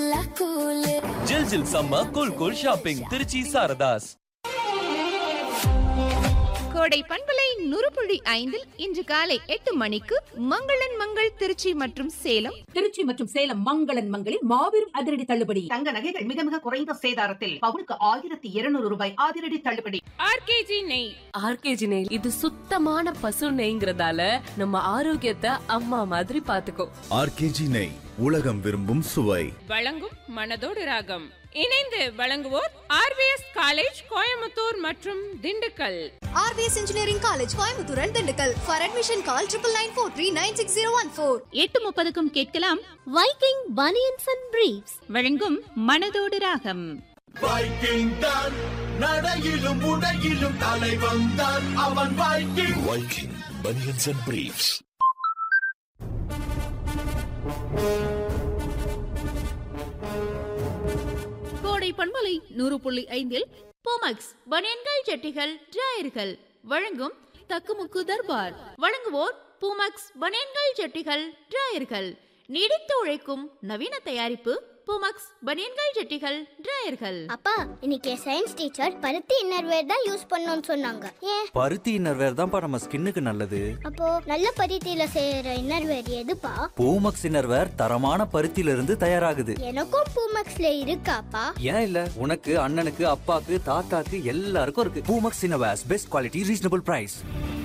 நல்லா கூலு ஜில் ஜில் சம்ம cool cool shopping Trichy Saradhas கோடை பண்பலை நுறுப்புள்ளி ஐந்தில் இன்று காலை எட்டு மணிக்கு மங்களன் மங்கள் திருச்சி மற்றும் சேலம் திருச்சி மற்றும் சேலம் மங்களன் மங்களில் மாபெரும் அதிரடி தள்ளுபடி தங்க நகைகள் மிக மிக குறைந்த சேதாரத்தில் பவுனுக்கு ஆயிரத்தி இருநூறு ரூபாய் அதிரடி தள்ளுபடி ஆர்கேஜி நெய் ஆர்கேஜி நெய் இது சுத்தமான பசு நெய்ங்கிறதால நம்ம ஆரோக்கியத்தை அம்மா மாதிரி பாத்துக்கோ ஆர்கேஜி நெய் உலகம் விரும்பும் சுவை வழங்கும் மனதோடு ராகம் இணைந்து வழங்குவோர் ஆர்விஎஸ் காலேஜ் கோயம்புத்தூர் மற்றும் Dindigul RPS engineering college Coimbatore and Dindigul for admission call triple nine four three nine six zero one four எட்டு முப்பதுக்கும் கேட்கலாம் வைக்கிங் பனியன்ஸ் அண்ட் பிரீப்ஸ் வழங்கும் மனதோடு ராகம் வைக்கிங் தான் நடையிலும் உடையிலும் தலை வந்தான் அவன் Viking Viking banians and briefs கோடை பண்பலை நூறு புள்ளி ஐந்தில் போமக்ஸ் பனியன்கள் ஜட்டிகள் டிராயர்கள் வழங்கும் தக்குமுக்கு தர்பார் வழங்குவோர் பூமக்ஸ் பனியன்கள் ஜட்டிகள் டிராயர்கள் நீடித்து உழைக்கும் நவீன தயாரிப்பு பூமக்ஸ் பனியன்கள் ஜட்டிகள் டிராயர்கள் அப்பா இன்னைக்கு சயின்ஸ் டீச்சர் பருத்தி இன்னர்வேர் தான் யூஸ் பண்ணணும்னு சொன்னாங்க ஏன் பருத்தி இன்னர்வேர் தான்ப்பா நம்ம ஸ்கின்னுக்கு நல்லது அப்போ நல்ல பருத்தியில செய்யற இன்னர்வேர் எதுப்பா பூமக்ஸ் இன்னர்வேர் தரமான பருத்தியில இருந்து தயாராகுது எனக்கும் பூமக்ஸ்ல இருக்காப்பா ஏன் இல்ல உனக்கு அண்ணனுக்கு அப்பாக்கு தாத்தாக்கு எல்லாருக்கும் இருக்கு Poomex innerwears best quality reasonable price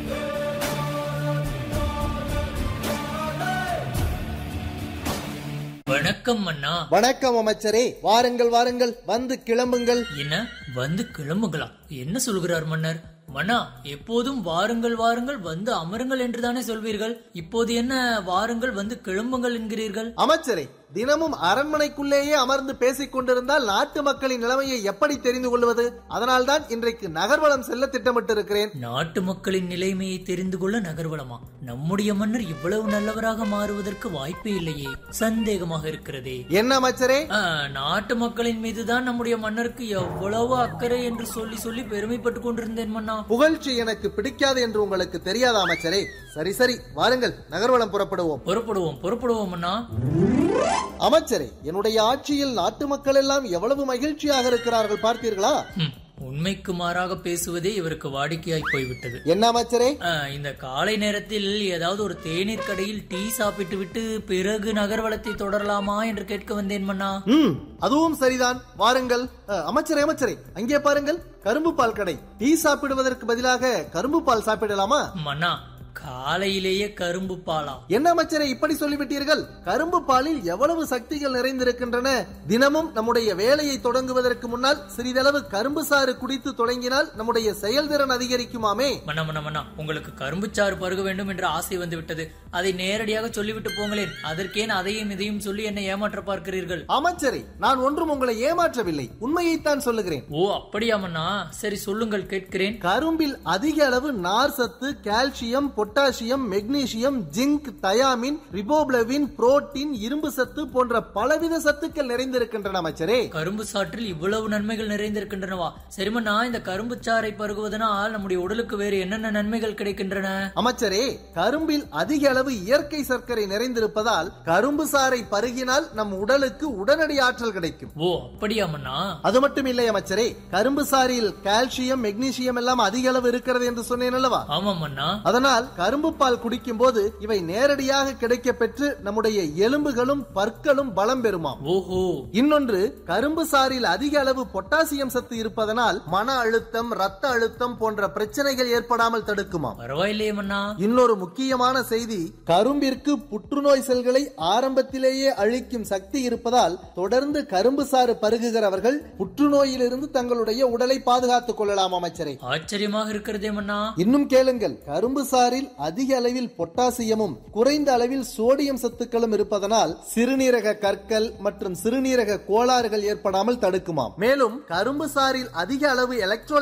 வணக்கம் அண்ணா வணக்கம் அமைச்சரே வாருங்கள் வாருங்கள் வந்து கிளம்புங்கள் என்ன வந்து கிளம்புங்களா என்ன சொல்கிறார் மன்னர் மன்னா எப்போதும் வாருங்கள் வாருங்கள் வந்து அமருங்கள் என்றுதானே சொல்வீர்கள் இப்போது என்ன வாருங்கள் வந்து கிளம்புங்கள் என்கிறீர்கள் அமைச்சரே தினமும் அரண்மனைக்குள்ளேயே அமர்ந்து பேசிக் கொண்டிருந்தால் நாட்டு மக்களின் நிலைமையை எப்படி தெரிந்து கொள்வது அதனால்தான் இன்றைக்கு நகர்வலம் செல்ல திட்டமிட்டிருக்கிறேன் நாட்டு மக்களின் நிலைமையை தெரிந்து கொள்ள நகர்வலமா நம்முடைய மன்னர் இவ்வளவு நல்லவராக மாறுவதற்கு வாய்ப்பே இல்லையே சந்தேகமாக இருக்கிறதே என்ன அமைச்சரே ஆ, நாட்டு மக்களின் மீதுதான் நம்முடைய மன்னருக்கு எவ்வளவு அக்கறை என்று சொல்லி சொல்லி பெருமைப்பட்டுக் கொண்டிருந்தேன் மன்னா புகழ்ச்சி எனக்கு பிடிக்காது என்று உங்களுக்கு தெரியாத அமைச்சரே சரி சரி வாருங்கள் நகர்வலம் புறப்படுவோம் புறப்படுவோம் புறப்படுவோம் அண்ணா அமைச்சரே என்னுடைய ஆட்சியில் நாட்டு மக்கள் எல்லாம் எவ்வளவு மகிழ்ச்சியாக இருக்கிறார்கள் பார்த்தீர்களா ஹம், உண்மைக்கு மாறாக பேசுவதே இவருக்கு வாடிக்கையாய் போய்விட்டது என்ன அமைச்சரே ஆ, இந்த காலை நேரத்தில் ஏதாவது ஒரு தேநீர் கடையில் டீ சாப்பிட்டு விட்டு பிறகு நகர்வலத்தை தொடரலாமா என்று கேட்க வந்தேன் மன்னா ம் அதுவும் சரிதான் வாருங்கள் அ, அமைச்சரே அமைச்சரே அங்கே பாருங்கள் கரும்பு பால் கடை டீ சாப்பிடுவதற்கு பதிலாக கரும்பு பால் சாப்பிடலாமா மன்னா காலையிலேயே கரும்பு பாலா என்ன அமைச்சரே இப்படி சொல்லிவிட்டீர்கள் கரும்பு பாலில் எவ்வளவு சக்திகள் நிறைந்திருக்கின்றன தினமும் நம்முடைய வேலையை தொடங்குவதற்கு முன்னால் சிறிதளவு கரும்பு சாறு குடித்து தொடங்கினால் நம்முடைய செயல்திறன் அதிகரிக்குமாமே மன்னா மன்னா மன்னா உங்களுக்கு கரும்புச்சாறு பருக வேண்டும் என்ற ஆசை வந்து விட்டது அதை நேரடியாக சொல்லிவிட்டு போங்களேன் அதற்கேன் அதையும் இதையும் சொல்லி என்னை ஏமாற்ற பார்க்கிறீர்கள் அமைச்சரே நான் ஒன்றும் உங்களை ஏமாற்றவில்லை உண்மையைத்தான் சொல்லுகிறேன் ஓ அப்படியா மன்னா சரி சொல்லுங்கள் கேட்கிறேன் கரும்பில் அதிக அளவு நார் சத்து calcium potassium magnesium zinc thiamine riboflavin protein இரும்பு சத்து போன்ற பலவித சத்துக்கள் நிறைந்திருக்கின்றன அமைச்சரே கரும்பு சாற்றில் இவ்வளவு நன்மைகள் நிறைந்திருக்கின்றனவா சரிமண்ணா இந்த கரும்பு சாறை பருகுவதனால் நம்முடைய உடலுக்கு வேறு என்னென்ன நன்மைகள் கிடைக்கின்றன அமைச்சரே கரும்பில் அதிக அளவு இயற்கை சர்க்கரை நிறைந்திருப்பதால் கரும்பு சாறை பருகினால் நம் உடலுக்கு உடனடி ஆற்றல் கிடைக்கும் ஓ அப்படியா மன்னா அது மட்டும் இல்லை அமைச்சரே கரும்பு சாறில் கால்சியம் மெக்னீசியம் எல்லாம் அதிக அளவு இருக்கிறது என்று சொன்னேன் அல்லவா ஆமா மன்னா அதனால் கரும்பு பால் குடிக்கும் போது இவை நேரடியாக கிடைக்க பெற்று நம்முடைய எலும்புகளும் பற்களும் பலம் பெறுமாம் ஓஹோ இன்னொன்று கரும்பு சாறில் அதிக அளவு பொட்டாசியம் சத்து இருப்பதனால் மன அழுத்தம் ரத்த அழுத்தம் போன்ற பிரச்சனைகள் ஏற்படாமல் தடுக்குமாம் பரவாயில்லையே மன்னா இன்னொரு முக்கியமான செய்தி கரும்பிற்கு புற்றுநோய் செல்களை ஆரம்பத்திலேயே அழிக்கும் சக்தி இருப்பதால் தொடர்ந்து கரும்பு சாறு பருகுகிறவர்கள் புற்றுநோயிலிருந்து தங்களுடைய உடலை பாதுகாத்துக் கொள்ளலாம் அமைச்சரே ஆச்சரியமாக இருக்கிறதே மன்னா இன்னும் கேளுங்கள் கரும்பு சாறில் அதிக அளவில் பொட்டாசியமும் குறைந்த அளவில் சோடியம் சத்துக்களும் இருப்பதனால் சிறுநீரக கற்கள் மற்றும் சிறுநீரக கோளாறுகள் ஏற்படாமல் தடுக்குமாம் மேலும் கரும்பு சாறில் அதிக அளவு எலக்ட்ரோ